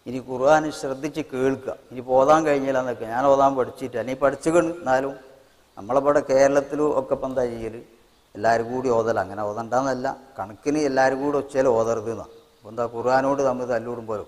ഇനി ഖുർആൻ ശ്രദ്ധിച്ച് കേൾക്കുക ഇനി ഓതാൻ കഴിഞ്ഞില്ലെന്നൊക്കെ ഞാൻ ഓതാൻ പഠിച്ചിട്ട് അല്ലെങ്കിൽ പഠിച്ചുകൊണ്ട് എന്നാലും നമ്മളിവിടെ കേരളത്തിലും ഒക്കെ ഇപ്പം എന്താ ചെയ്യൽ എല്ലാവരും കൂടി ഓതല അങ്ങനെ ഓതണ്ടെന്നല്ല കണക്കിന് എല്ലാവരും കൂടി ഒച്ചയിൽ ഓതരുത് എന്നാണ് അപ്പോൾ എന്താ ഖുർആാനോട് തമ്മിൽ തല്ലൂടുമ്പോഴും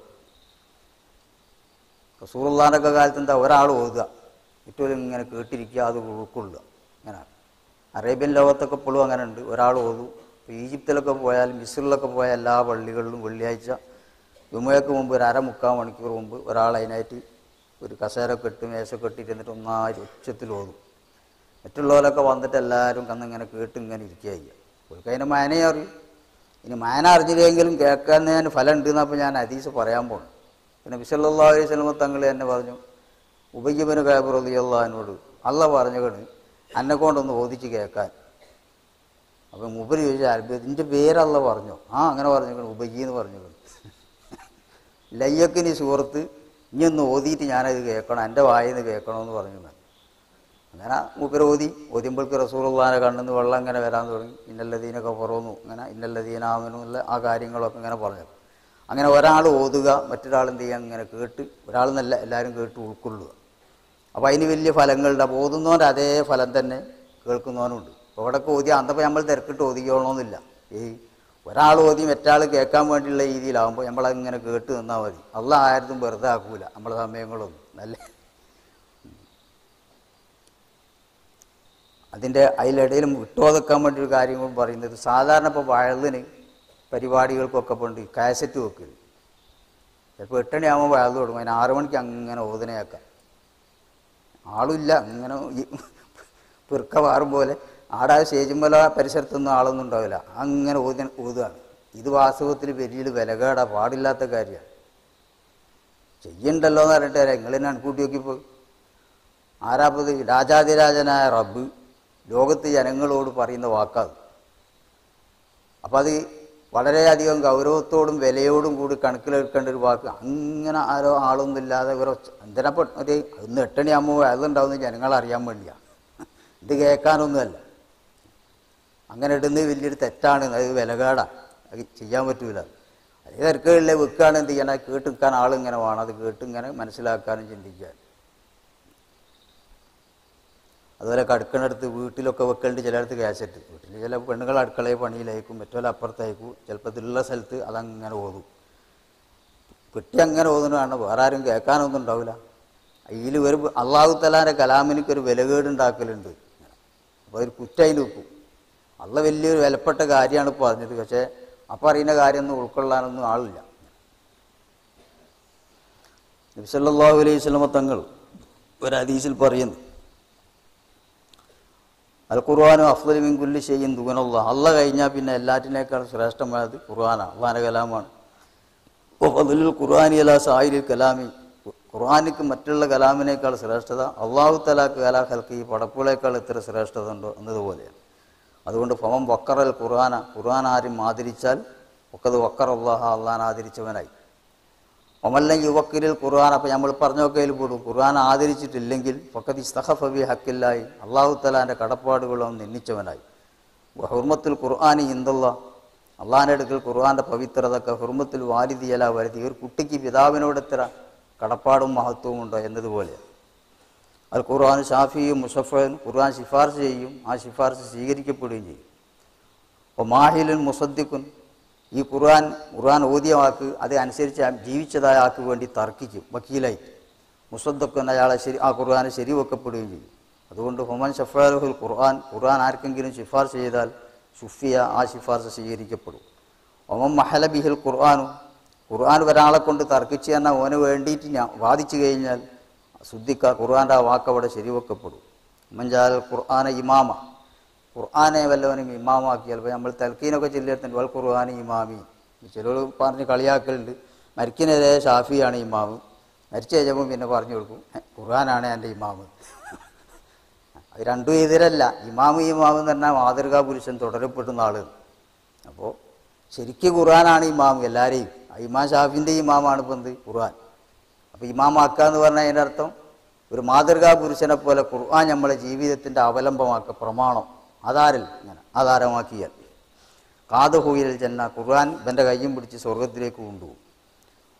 റസൂറുള്ളാൻ്റെ കാലത്ത് എന്താ ഒരാൾ ഓതുക ഏറ്റവും ഇങ്ങനെ കേട്ടിരിക്കുക അത് ഉൾക്കൊള്ളുക അങ്ങനെയാണ് അറേബ്യൻ ലോകത്തൊക്കെ ഇപ്പോഴും അങ്ങനെ ഉണ്ട് ഒരാൾ ഓതും ഇപ്പോൾ ഈജിപ്തിലൊക്കെ പോയാൽ മിസ്രിലൊക്കെ പോയ എല്ലാ പള്ളികളിലും വെള്ളിയാഴ്ച ജുമയ്ക്ക് മുമ്പ് ഒരു അര മുക്കാൽ മണിക്കൂർ മുമ്പ് ഒരാൾ അതിനായിട്ട് ഒരു കസേരൊക്കെ ഇട്ട് മേശൊക്കെ ഇട്ടിട്ട് എന്നിട്ട് ഒന്നായി ഉച്ചത്തിൽ ഓതും മറ്റുള്ളവരൊക്കെ വന്നിട്ട് എല്ലാവരും കന്നിങ്ങനെ കേട്ട് ഇങ്ങനെ ഇരിക്കുക ചെയ്യുക അവർക്ക് അതിൻ്റെ മാനയെ അറിയും ഇനി മാന അറിഞ്ഞില്ലെങ്കിലും കേൾക്കാൻ ഞാൻ ഫലം ഉണ്ടെന്നപ്പോൾ ഞാൻ അതീസ് പറയാൻ പോകണം പിന്നെ വിസല്ലാ അലൈഹി സ്വലമ തങ്ങൾ എന്നെ പറഞ്ഞു ഉബയ്യബന് കാബറുദിയല്ലാനോട് അല്ല പറഞ്ഞുകൊണ്ട് എന്നെ കൊണ്ടൊന്ന് ഓദിച്ച് കേൾക്കാൻ അപ്പം മുബര് ചോദിച്ചാൽ അത്ഭുതം ഇതിൻ്റെ പേരല്ല പറഞ്ഞോ ആ അങ്ങനെ പറഞ്ഞു ഉബയ്യ എന്ന് പറഞ്ഞു ലയ്യക്കിനി സുഹൃത്ത് ഇനി ഒന്ന് ഓതിയിട്ട് ഞാനത് കേൾക്കണം എൻ്റെ വായിന്ന് കേൾക്കണമെന്ന് പറഞ്ഞു ഞാൻ. അങ്ങനെ മൂപ്പര് ഓതി ഓതിയമ്പോൾക്ക് റസൂറുള്ളാനെ കണ്ണെന്ന് വെള്ളം ഇങ്ങനെ വരാൻ തുടങ്ങി ഇന്നല്ലതീനൊക്കെ പുറന്നു അങ്ങനെ ഇന്നല്ലതീനാമനു എന്നുള്ള ആ കാര്യങ്ങളൊക്കെ ഇങ്ങനെ പറഞ്ഞു അങ്ങനെ ഒരാൾ ഓതുക മറ്റൊരാൾ എന്ത് ചെയ്യുക ഇങ്ങനെ കേട്ട് ഒരാൾ നല്ല എല്ലാവരും കേട്ട് ഉൾക്കൊള്ളുക അപ്പോൾ അതിന് വലിയ ഫലങ്ങളുണ്ട് അപ്പോൾ ഓതുന്നവൻ്റെ അതേ ഫലം തന്നെ കേൾക്കുന്നവനുണ്ട് അപ്പോൾ ഇവിടെയൊക്കെ ഓതി അന്നപ്പോൾ നമ്മൾ തിരക്കിട്ട് ഓതിക്കണമെന്നില്ല ഈ ഒരാൾ ഓതി മറ്റാൾ കേൾക്കാൻ വേണ്ടിയുള്ള രീതിയിലാകുമ്പോൾ നമ്മളങ്ങനെ കേട്ട് നിന്നാൽ മതി അല്ല ആരും വെറുതെ ആക്കൂല നമ്മളെ സമയങ്ങളൊന്നും നല്ല അതിൻ്റെ അതിലിടയിൽ വിട്ടോതെക്കാൻ വേണ്ടി ഒരു കാര്യം കൂടി പറയുന്നത് സാധാരണ ഇപ്പോൾ വയലിന് പരിപാടികൾക്കൊക്കെ പണ്ട് കാസറ്റ് വെക്കല് ചിലപ്പോൾ എട്ടണി ആകുമ്പോൾ വയൽ തുടങ്ങും അതിന് ആറു മണിക്ക് അങ്ങനെ ഓതനയാക്കാം ആളില്ല അങ്ങനെ ഈ പിറുക്ക മാറും പോലെ ആടെ സ്റ്റേജുമ്പല പരിസരത്തൊന്നും ആളൊന്നും ഉണ്ടാവില്ല അങ്ങനെ ഊത ഊതുകയാണ് ഇത് വാസ്തവത്തിൽ വലിയ വിലകേടാ പാടില്ലാത്ത കാര്യമാണ് ചെയ്യണ്ടല്ലോ എന്ന് പറഞ്ഞിട്ട് നിങ്ങൾ തന്നെ അൺകൂട്ടി നോക്കിപ്പോൾ ആരാപ്പത് രാജാതിരാജനായ റബ്ബ് ലോകത്ത് ജനങ്ങളോട് പറയുന്ന വാക്കാത് അപ്പം അത് വളരെയധികം ഗൗരവത്തോടും വിലയോടും കൂടി കണക്കിലെടുക്കേണ്ട ഒരു വാക്ക് അങ്ങനെ ആരോ ആളൊന്നും ഇല്ലാതെ ഇവർ എന്തിനപ്പോൾ ഒരു ഇന്ന് എട്ടണിയാകുമ്പോൾ അതുണ്ടാവുന്ന ജനങ്ങൾ അറിയാൻ വേണ്ടിയാണ് ഇത് കേൾക്കാനൊന്നുമല്ല അങ്ങനെ ഇടുന്നത് വലിയൊരു തെറ്റാണ് അത് വിലകേടാണ് അത് ചെയ്യാൻ പറ്റൂല അതേ തിരക്കുകളിലെ വെക്കുകയാണ് എന്ത് ചെയ്യണം കേട്ട് നിൽക്കാൻ ആളിങ്ങനെ വേണം അത് കേട്ട് ഇങ്ങനെ മനസ്സിലാക്കാനും ചിന്തിക്കാനും അതുപോലെ കടുക്കണടുത്ത് വീട്ടിലൊക്കെ വെക്കലുണ്ട് ചിലയിടത്ത് കാസറ്റ് വീട്ടിൽ ചില പെണ്ണുങ്ങൾ അടുക്കളയിൽ പണിയിലേക്കും മറ്റോല അപ്പുറത്തേക്കും ചിലപ്പോൾ ഇതിലുള്ള സ്ഥലത്ത് അതങ്ങനെ ഓതും പെട്ടി അങ്ങനെ ഓതുന്നതാണ് വേറെ ആരും കേൾക്കാനൊന്നും ഉണ്ടാവില്ല അതിൽ ഒരു അള്ളാഹു തലാൻ്റെ കലാമിനിക്ക് ഒരു വിലകേടുണ്ടാക്കലുണ്ട് അപ്പോൾ ഒരു കുറ്റായി നിൽക്കും അള്ള വലിയൊരു വിലപ്പെട്ട കാര്യമാണ് ഇപ്പോൾ പറഞ്ഞത് പക്ഷേ അപ്പം അറിയുന്ന കാര്യമൊന്നും ഉൾക്കൊള്ളാനൊന്നും ആളില്ല നബിസല്ലാഹു അലൈഹി സ്വലമ തങ്ങൾ ഒരു ഹദീസിൽ പറയുന്നു അൽ ഖുർആാനും അഫ്ദൽ മിൻ കുല്ലി ഷെയ്യും ദുഗനുള്ള അല്ല കഴിഞ്ഞാൽ പിന്നെ എല്ലാറ്റിനേക്കാൾ ശ്രേഷ്ഠമായത് ഖുർആനാണ് അള്ളാഹാൻ്റെ കലാമാണ് ഫതുലുൽ ഖുർആാനി അല സാഹിരിൽ കലാമി ഖുർആാനിക്ക് മറ്റുള്ള കലാമിനേക്കാൾ ശ്രേഷ്ഠത അള്ളാഹു തലാക്ക് കലാ ഹൽക്ക് ഈ പടപ്പുകളേക്കാൾ എത്ര ശ്രേഷ്ഠത ഉണ്ടോ എന്നതുപോലെയാണ് അതുകൊണ്ട് ഫമം വക്കറൽ ഖുർആന ഖുർആൻ ആരും ആദരിച്ചാൽ ഒക്കത് വക്കർ അള്ളാഹ അള്ളഹാൻ ആദരിച്ചവനായി ഒമല്ലം യുവക്കിരിൽ ഖുർആൻ അപ്പം നമ്മൾ പറഞ്ഞൊക്കെ അതിൽ പെടും ഖുർആൻ ആദരിച്ചിട്ടില്ലെങ്കിൽ ഫക്കത് ഇസ്തഹഫബി ഹക്കില്ലായി അള്ളാഹു തലാൻ്റെ കടപ്പാടുകളും നിന്ദിച്ചവനായി ഹുർമത്തുൽ ഖുർആാനി ഇന്ദല്ല അള്ളാഹിൻ്റെ അടുക്കൽ ഖുർആാൻ്റെ പവിത്രതൊക്കെ ഹുർമത്തുൽ വാലിദിയല വരുത്തി ഒരു കുട്ടിക്ക് പിതാവിനോട് എത്ര കടപ്പാടും മഹത്വവും ഉണ്ടോ എന്നതുപോലെ അത് ഖുർആൻ ഷാഫിയും മുസഫൻ ഖുർആൻ ശിഫാർശ ചെയ്യും ആ ശിഫാർശ സ്വീകരിക്കപ്പെടുകയും ചെയ്യും അപ്പോൾ മാഹിലുൻ മുസദ്ദിഖുൻ ഈ ഖുർആൻ ഖുർആൻ ഓതിയ വാക്ക് അത് അനുസരിച്ച് ജീവിച്ചതായ ആൾക്ക് വേണ്ടി തർക്കിക്കും വക്കീലായി മുസദ്ദഖുൻ അയാളെ ശരി ആ ഖുർആനെ ശരിവെക്കപ്പെടുകയും ചെയ്യും അതുകൊണ്ട് ഹുമൻ ഷഫാലുഹുൽ ഖുർആൻ ഖുർആൻ ആർക്കെങ്കിലും ശിഫാർശ ചെയ്താൽ ഷുഫിയ ആ ശിഫാർശ സ്വീകരിക്കപ്പെടും ഒമൻ മഹല ബിഹിൽ ഖുർആാനും ഖുർആൻ ഒരാളെ കൊണ്ട് തർക്കിച്ച് എന്നാൽ ഓന് വേണ്ടിയിട്ട് ഞാൻ വാദിച്ചു കഴിഞ്ഞാൽ ശുദ്ധിക്ക ഖുർആൻ്റെ ആ വാക്ക് അവിടെ ശരിവെക്കപ്പെടും ഉമ്മൻചാൽ ഖുർആന ഇമാമ ഖുർആനെ വല്ലവനും ഇമാമാക്കിയാൽ ഇപ്പോൾ നമ്മൾ തൽക്കീനൊക്കെ ചെല്ലിടത്തുണ്ട് വൽ ഖുർആൻ ഇമാമി ചിലർ പറഞ്ഞ് കളിയാക്കലുണ്ട് മരിക്കിനെതിരെ ഷാഫിയാണ് ഇമാമ് മരിച്ച കഴിഞ്ഞപ്പോൾ പിന്നെ പറഞ്ഞു കൊടുക്കും "ഏ, ഖുർആനാണ് എൻ്റെ ഇമാമ് അത് രണ്ടും എതിരല്ല ഇമാമ് ഇമാമ് എന്ന് പറഞ്ഞാൽ മാതൃകാ പുരുഷൻ തുടരപ്പെടുന്ന ആള് അപ്പോൾ ശരിക്കും ഖുർആനാണ് ഇമാം എല്ലാവരെയും ആ ഇമാം ഷാഫിൻ്റെ ഇമാമാണ് ഇപ്പം എന്ത് ഖുർആൻ അപ്പോൾ ഇമാമാക്കുക എന്ന് പറഞ്ഞാൽ അതിൻ്റെ അർത്ഥം ഒരു മാതൃകാ പുരുഷനെ പോലെ ഖുർആൻ നമ്മളെ ജീവിതത്തിൻ്റെ അവലംബമാക്കുക പ്രമാണം ആധാരൽ ഇങ്ങനെ ആധാരമാക്കിയാൽ കാത് ഹൂയിൽ ചെന്ന ഖുർആൻ ഇവൻ്റെ കയ്യും പിടിച്ച് സ്വർഗത്തിലേക്ക് കൊണ്ടുപോകും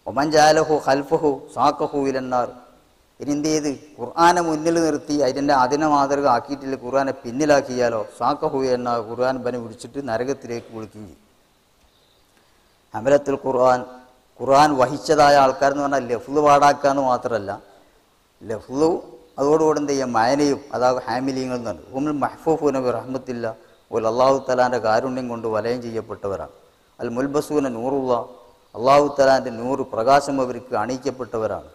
ഒമൻ ജാലഹു ഹൽഫഹു സാക്കഹു ഇലന്നാർ ഇനി എന്ത് ചെയ്ത് ഖുർആനെ മുന്നിൽ നിർത്തി അതിൻ്റെ അതിനെ മാതൃക ആക്കിയിട്ടില്ല ഖുർആനെ പിന്നിലാക്കിയാലോ സാക്കഹു എന്ന ഖുർആൻ ബനെ വിളിച്ചിട്ട് നരകത്തിലേക്ക് വിളിക്കുകയും ചെയ്യും അമലത്തിൽ ഖുർആൻ ഖുർആൻ വഹിച്ചതായ ആൾക്കാരെന്ന് പറഞ്ഞാൽ ലഫ്ല് പാടാക്കുക എന്ന് മാത്രമല്ല ലഫ്ലു അതോടുകൂടി എന്ത് ചെയ്യാം മയനയും അതായത് ഹാമിലിയങ്ങൾ എന്നാണ് ഹുമിൽ മഹ്ഫൂഫുന റഹ്മത്തില്ല ഒരു അള്ളാഹു തലാൻ്റെ കാരുണ്യം കൊണ്ട് വലയം ചെയ്യപ്പെട്ടവരാണ് അൽ മുൽബസൂന നൂറുള്ള അള്ളാഹു തലാൻ്റെ നൂറ് പ്രകാശം അവർക്ക് അണിയിക്കപ്പെട്ടവരാണ്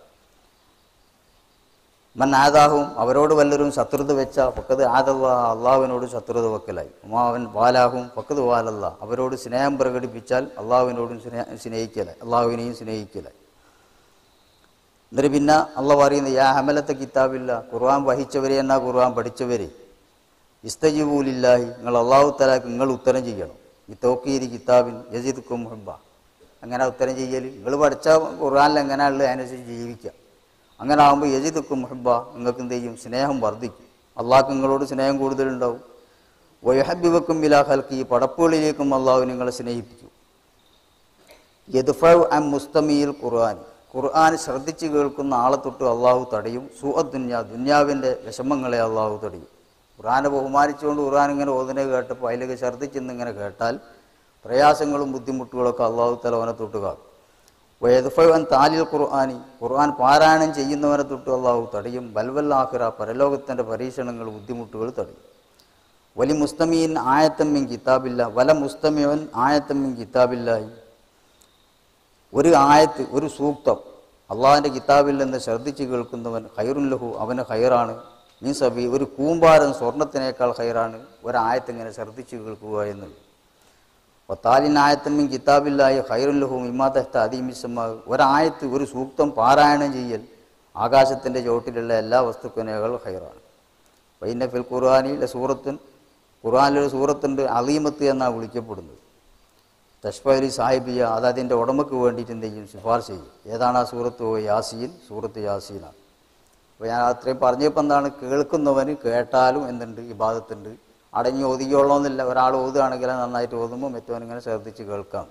മൻ ആദാഹും അവരോട് വല്ലവരും ശത്രുത വെച്ച പക്കത് ആദല്ല അള്ളാഹുവിനോട് ശത്രുത വെക്കലായി ഉമാവൻ വാലാഹും പക്കത് വാലല്ല അവരോട് സ്നേഹം പ്രകടിപ്പിച്ചാൽ അള്ളാഹുവിനോടും സ്നേഹ സ്നേഹിക്കലായി അള്ളാഹുവിനെയും സ്നേഹിക്കലായി എന്നിട്ട് പിന്നെ അള്ള പറയുന്നത് യാ ഹമലത്തെ കിതാബില്ല ഖുർആൻ വഹിച്ചവരെ എന്നാ ഖുർആൻ പഠിച്ചവരെ ഇസ്തജിബൂലില്ലാഹി നിങ്ങൾ അള്ളാഹു തലാക്ക് നിങ്ങൾ ഉത്തരം ചെയ്യണം ഈ തോക്കീരി കിതാബിൻ യജിദുക്കും മുഹബ അങ്ങനെ ഉത്തരം ചെയ്യൽ നിങ്ങൾ പഠിച്ച ഖുർആനിൽ എങ്ങനെയുള്ളത് അതിനനുസരിച്ച് ജീവിക്കുക അങ്ങനെ ആകുമ്പോൾ യജിദുക്കും മുഹബ നിങ്ങൾക്ക് എന്ത് ചെയ്യും സ്നേഹം വർദ്ധിക്കും അള്ളാഹ് നിങ്ങളോട് സ്നേഹം കൂടുതലുണ്ടാവും വയഹബിബക്കും ബിലാ ഹൽക്കി ഈ പടപ്പുകളിലേക്കും അള്ളാഹു നിങ്ങളെ സ്നേഹിപ്പിക്കും യദ്ഫൗ അം മുസ്തമിയിൽ ഖുർആൻ ഖുർആൻ ശ്രദ്ധിച്ച് കേൾക്കുന്ന ആളെ തൊട്ട് അള്ളാഹു തടയും സുഅ ദുന്യ ദുന്യാവിൻ്റെ വിഷമങ്ങളെ അള്ളാഹു തടയും ഖുർആനെ ബഹുമാനിച്ചുകൊണ്ട് ഖുർആൻ ഇങ്ങനെ ഓതിനെ കേട്ടപ്പോൾ അതിലേക്ക് ഛർദ്ദിച്ചെന്ന് ഇങ്ങനെ കേട്ടാൽ പ്രയാസങ്ങളും ബുദ്ധിമുട്ടുകളൊക്കെ അള്ളാഹു തല അവനെ തൊട്ട് കാക്കും വയദ്ഫൻ താലിൽ ഖുർആാനി ഖുർആൻ പാരായണം ചെയ്യുന്നവനെ തൊട്ട് അള്ളാഹു തടയും ബൽവല്ലാഹിറ പരലോകത്തിൻ്റെ പരീക്ഷണങ്ങൾ ബുദ്ധിമുട്ടുകൾ തടയും വലി മുസ്തമീൻ ആയത്തമ്മിൻ കിതാബില്ല വല മുസ്തമിയൻ ആയത്തമ്മിൻ കിതാബില്ലായി ഒരു ആയത്ത് ഒരു സൂക്തം അള്ളാഹിൻ്റെ കിതാബിൽ നിന്ന് ശ്രദ്ധിച്ച് കേൾക്കുന്നവൻ ഖൈറുൻ ലഹു അവന് ഖൈറാണ് മീൻ സബി ഒരു കൂമ്പാരം സ്വർണത്തിനേക്കാൾ ഖൈറാണ് ഒരായത്ത് ഇങ്ങനെ ശ്രദ്ധിച്ച് കേൾക്കുക എന്നുള്ളത് ഒത്താലിൻ ആയത്തമ്മിൻ കിതാബില്ലായി ഖൈറുൻ ലഹു ഇമാദഹ്ത അദീമിസമ്മ ഒരായത്ത് ഒരു സൂക്തം പാരായണം ചെയ്യൽ ആകാശത്തിൻ്റെ ചോട്ടിലുള്ള എല്ലാ വസ്തുക്കളേക്കാൾ ഖൈറാണ് വൈന ഫിൽ ഖുർആാനിലെ സൂറത്തുൻ ഖുർആാനിലൊരു സൂറത്തുണ്ട് അലീമത്ത് എന്നാണ് വിളിക്കപ്പെടുന്നത് തഷ്ഫലി സാഹിബിയ അത് അതിൻ്റെ ഉടമക്ക് വേണ്ടിയിട്ട് എന്ത് ചെയ്യും ശുപാർശ ചെയ്യും ഏതാണ് ആ സൂറത്ത് ഓ യാസീൻ സൂറത്ത് യാസീനാണ് അപ്പോൾ ഞാൻ അത്രയും പറഞ്ഞപ്പോൾ എന്താണ് കേൾക്കുന്നവന് കേട്ടാലും എന്തുണ്ട് ഇബാദത്തുണ്ട് അടങ്ങി ഒതുങ്ങിയോളണമെന്നില്ല ഒരാൾ ഓതുകയാണെങ്കിൽ അത് നന്നായിട്ട് ഓതുമ്പോൾ മറ്റവൻ ഇങ്ങനെ ശ്രദ്ധിച്ച് കേൾക്കാം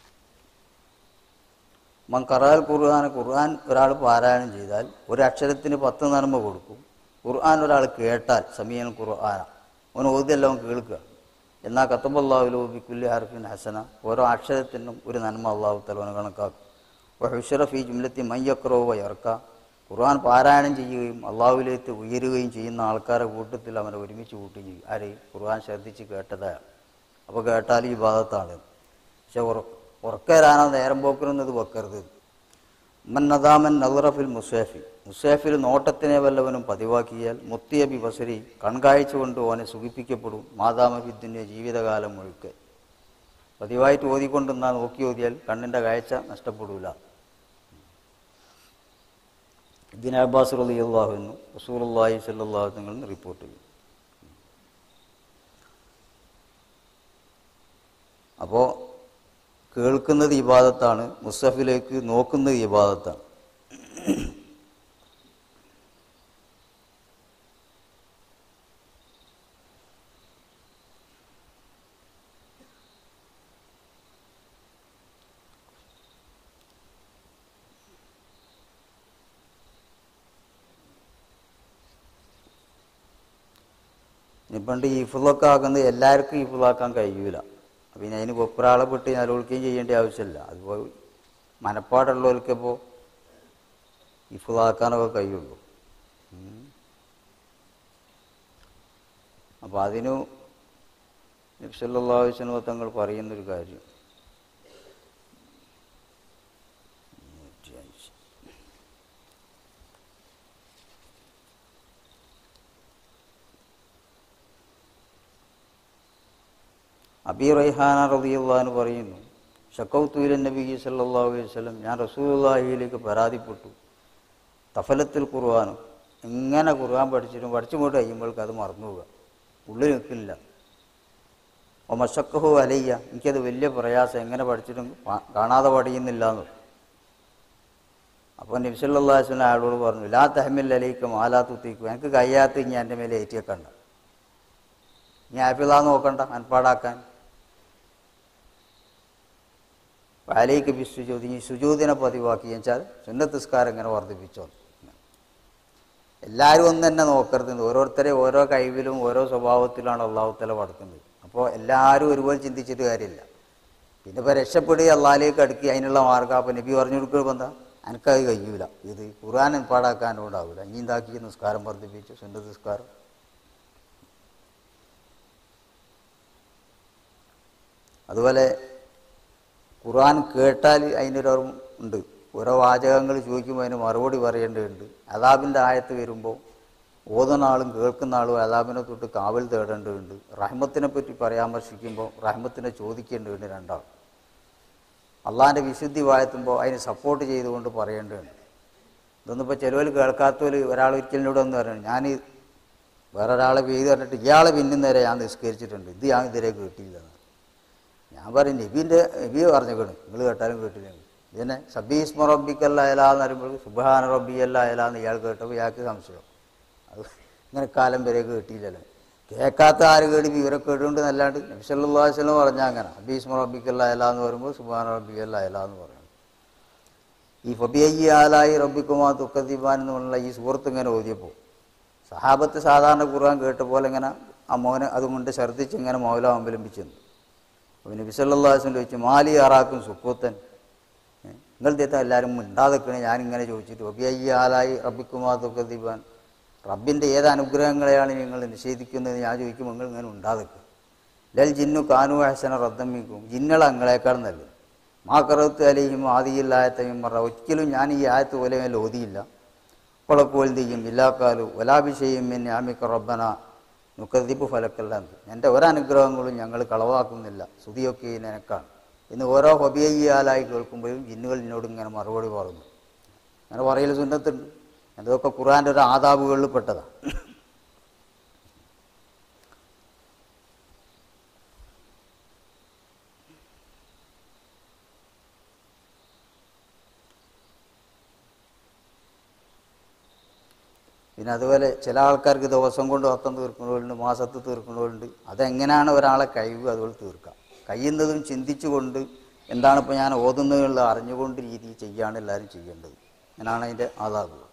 മൻ ഖറാൽ ഖുർആൻ ഖുർആൻ ഒരാൾ പാരായണം ചെയ്താൽ ഒരു അക്ഷരത്തിന് പത്ത് നന്മ കൊടുക്കും ഖുർആൻ ഒരാൾ കേട്ടാൽ സമീൻ ഖുർആന അവൻ ഓതിയെല്ലാം കേൾക്കുക എന്നാൽ കത്തബല്ലാഹുലോ ബിക്കുല്ലി ഹർഫിൻ ഹസന ഓരോ അക്ഷരത്തിനും ഒരു നന്മ അള്ളാഹു തലവന് കണക്കാക്കും ഹുഷറഫി ജുംലത്തി മയ്യക്രോ വയർക്ക ഖുർആൻ പാരായണം ചെയ്യുകയും അള്ളാഹുലേക്ക് ഉയരുകയും ചെയ്യുന്ന ആൾക്കാരെ കൂട്ടത്തിൽ അവനെ ഒരുമിച്ച് കൂട്ടുകയും ചെയ്യും ആര് ഖുർആൻ ശ്രദ്ധിച്ച് കേട്ടതാണ് അപ്പോൾ കേട്ടാൽ ഈ ഭാഗത്താണ് പക്ഷെ ഉറ ഉറക്കരാനോ നേരം പോക്കരുന്നത് വെക്കരുത് മന്നദാമൻ നദറഫിൽ മുസേഫി മുസേഫിൽ നോട്ടത്തിനെ വല്ലവനും പതിവാക്കിയാൽ മുത്തിയ ബിബസരി കൺകാഴ്ച കൊണ്ട് ഓനെ സുഖിപ്പിക്കപ്പെടും മാതാമബിദ്ദിൻ്റെ ജീവിതകാലം മുഴുക്കെ പതിവായിട്ട് ഓതിക്കൊണ്ടെന്നാ നോക്കി ഓതിയാൽ കണ്ണിൻ്റെ കാഴ്ച നഷ്ടപ്പെടൂല ഇബിൻ അബ്ബാസ് റലി അള്ളാഹുവിനും റസൂലി സല്ലാഹു തങ്ങളിൽ റിപ്പോർട്ട് ചെയ്യും അപ്പോൾ കേൾക്കുന്നത് ഇബാദത്താണ് മുസഫിലേക്ക് നോക്കുന്നത് ഇബാദത്താണ് ഇനി പണ്ട് ഈഫുള്ളൊക്കെ ആക്കുന്നത് എല്ലാവർക്കും ഈഫുള്ളാക്കാൻ കഴിയൂല പിന്നെ അതിന് ഒരാളെ പെട്ട് നിലവിളിക്കുകയും ചെയ്യേണ്ട ആവശ്യമില്ല അതുപോലെ മനപ്പാടുള്ളവർക്കിപ്പോൾ ഇഫുള്ളാക്കാനൊക്കെ കഴിയുള്ളൂ അപ്പോൾ അതിനു നബ്സല്ലാസ്വനോ തങ്ങൾ പറയുന്നൊരു കാര്യം നൂറ്റിയഞ്ച് അബി റൈഹാന റബിയുള്ളഹാന് പറയുന്നു ഷക്കൗത്തൂലൻ നബി സല്ലാ അലൈഹി വസ്ലം ഞാൻ റസൂലുള്ളാഹിയിലേക്ക് പരാതിപ്പെട്ടു തഫലത്തിൽ ഖുർആാനും എങ്ങനെ ഖുർആൻ പഠിച്ചിട്ടും പഠിച്ചു പോയിട്ട് കഴിയുമ്പോൾക്ക് അത് മറന്നു പോവുക ഉള്ളിൽ നിൽക്കില്ല ഓ മഷക്കഹു അലയ്യ എനിക്കത് വലിയ പ്രയാസം എങ്ങനെ പഠിച്ചിട്ടും പാ- കാണാതെ പഠിക്കുന്നില്ല എന്ന് അപ്പോൾ നബ്സല്ലാസ്വലം അയാളോട് പറഞ്ഞു ലാ തഹമിൽ അലൈക്കും ആലാ തുത്തിക്കും എനിക്ക് കഴിയാത്ത ഇനി എൻ്റെ മേലെ ഏറ്റിയേക്കണ്ട ഇനി ആപ്പിളാന്ന് നോക്കണ്ട മനപ്പാടാക്കാൻ വാലേക്ക് ബി സുജൂതി ഈ സുജൂതിനെ പതിവാക്കി വെച്ചാൽ സുന്നത്തിസ്കാരം ഇങ്ങനെ വർദ്ധിപ്പിച്ചോ എല്ലാവരും ഒന്നും തന്നെ നോക്കരുത് ഓരോരുത്തരെ ഓരോ കഴിവിലും ഓരോ സ്വഭാവത്തിലാണ് അള്ളാഹുത്തല പടക്കുന്നത് അപ്പോൾ എല്ലാവരും ഒരുപോലെ ചിന്തിച്ചിട്ട് കാര്യമില്ല പിന്നെ ഇപ്പോൾ രക്ഷപ്പെടുക അള്ളാഹിലേക്ക് അടുക്കി അതിനുള്ള മാർഗ്ഗം അപ്പോൾ നബി പറഞ്ഞു കൊടുക്കുമ്പോൾ എന്താ എനിക്കത് കഴിയൂല ഇത് ഖുർആൻ പാടാക്കാനുണ്ടാവില്ല ഇനി എന്താക്കി നിസ്കാരം വർദ്ധിപ്പിച്ചു സുന്നത്ത് നിസ്കാരം അതുപോലെ ഖുർആൻ കേട്ടാൽ അതിനൊരു ഉണ്ട് ഓരോ വാചകങ്ങൾ ചോദിക്കുമ്പോൾ അതിന് മറുപടി പറയേണ്ടതുണ്ട് അതാബിൻ്റെ ആയത്ത് വരുമ്പോൾ ഓതുന്ന ആളും കേൾക്കുന്ന ആളും അതാബിനെ തൊട്ട് കാവൽ തേടേണ്ടതുണ്ട് റഹ്മത്തിനെ പറ്റി പരാമർശിക്കുമ്പോൾ റഹ്മത്തിനെ ചോദിക്കേണ്ടതുണ്ട് രണ്ടാൾ അള്ളാഹിൻ്റെ വിശുദ്ധി വായത്തുമ്പോൾ അതിന് സപ്പോർട്ട് ചെയ്തുകൊണ്ട് പറയേണ്ടതുണ്ട് ഇതൊന്നും ഇപ്പോൾ ചിലവർ കേൾക്കാത്തവർ ഒരാൾ ഒരിക്കലിനോട് ഒന്ന് പറയണം ഞാൻ വേറെ ഒരാളെ പേര് പറഞ്ഞിട്ട് ഇയാളെ പിന്നും നേരെ ഞാൻ നിസ്കരിച്ചിട്ടുണ്ട് ഇത് ഞാൻ ഇതുവരെ കേട്ടില്ലെന്ന് ഞാൻ പറയും നബീൻ്റെ നബി പറഞ്ഞേക്കണ് നിങ്ങൾ കേട്ടാലും കേട്ടില്ല ഇതിനെ സബീസ്മ റബ്ബിക്കല്ല അയല എന്ന് പറയുമ്പോൾ സുബാന റബ്ബി അല്ല അയല എന്ന് ഇയാൾ കേട്ടപ്പോൾ ഇയാൾക്ക് സംശയം അത് ഇങ്ങനെ കാലം വരെ കേട്ടില്ലല്ലോ കേൾക്കാത്ത ആര് കേടി ഇവരെ കേട്ടുകൊണ്ട് നല്ലാണ്ട് നബിസല്ലാസ്ലം പറഞ്ഞാൽ അങ്ങനെ അബീസ്മ റബ്ബിക്കല്ല അയല എന്ന് പറയുമ്പോൾ സുബാന റബ്ബിക്കല്ല അയല എന്ന് പറയണം ഈ ഫബിയയ്യ ആലായി റബ്ബിക്കുമാ തുക്കദീബാൻ എന്ന് പറഞ്ഞുള്ള ഈ സുഹൃത്ത് ഇങ്ങനെ ഓതിയപ്പോൾ സഹാബത്ത് സാധാരണ ഖുർആൻ കേട്ട പോലെ ഇങ്ങനെ ആ മോനെ അതുകൊണ്ട് ഛർദ്ദിച്ച് ഇങ്ങനെ മൗല അവലംബിച്ചു അപ്പോൾ നബി സല്ലാസ്ലം ചോദിച്ചു മാലി ആറാക്കും സുക്കൂത്തൻ നിങ്ങൾ തീർത്ത എല്ലാവരും മിണ്ടാതെക്കണേ ഞാനിങ്ങനെ ചോദിച്ചിട്ട് ഒബിയയ്യ ആലായി റബ്ബിക്കുമാ തുക്കദീബാൻ റബ്ബിൻ്റെ ഏത് അനുഗ്രഹങ്ങളെയാണ് നിങ്ങൾ നിഷേധിക്കുന്നത് ഞാൻ ചോദിക്കുമ്പോൾ നിങ്ങൾ ഇങ്ങനെ ഉണ്ടാതെക്കും ലൽ ജിന്നു കാനു ഹസന റദ്ദമ്മിക്കും ജിന്നള അങ്ങളെക്കാൾ നല്ലത് മാ കറത്ത് അലിയും ആദിയില്ലായത്തയും പറ ഒരിക്കലും ഞാൻ ഈ ആയത്ത് പോലെ മേൽ ഓതിയില്ല കൊളക്കോൽ ചെയ്യും ഇല്ലാക്കാലു വലാഭിഷയും എന്നെ ആമിക്ക റബ്ബന നുക്കതിപ്പ് ഫലക്കല്ല എൻ്റെ ഒരനുഗ്രഹങ്ങളും ഞങ്ങൾ കളവാക്കുന്നില്ല സ്തുതിയൊക്കെ നിനക്കാണ് ഇന്ന് ഓരോ ഹൊബിയാലായി കേൾക്കുമ്പോഴും ജിന്നുകൾ എന്നോട് ഇങ്ങനെ മറുപടി പറഞ്ഞു അങ്ങനെ പറയൽ സുന്നത്തുണ്ട് അതൊക്കെ ഖുറാൻ്റെ ഒരു ആദാബുകളിൽ പെട്ടതാണ് പിന്നെ അതുപോലെ ചില ആൾക്കാർക്ക് ദിവസം കൊണ്ട് ഹത്തം തീർക്കുന്നവരുണ്ട് മാസത്ത് തീർക്കുന്നവരുണ്ട് അതെങ്ങനെയാണ് ഒരാളെ കഴിവ് അതുപോലെ തീർക്കാം കഴിയുന്നതും ചിന്തിച്ചുകൊണ്ട് എന്താണ് ഇപ്പോൾ ഞാൻ ഓതുന്നതിനുള്ള അറിഞ്ഞുകൊണ്ട് രീതി ചെയ്യാണ് എല്ലാവരും ചെയ്യേണ്ടത് അങ്ങനെയാണ് അതിൻ്റെ ആദാബുകൾ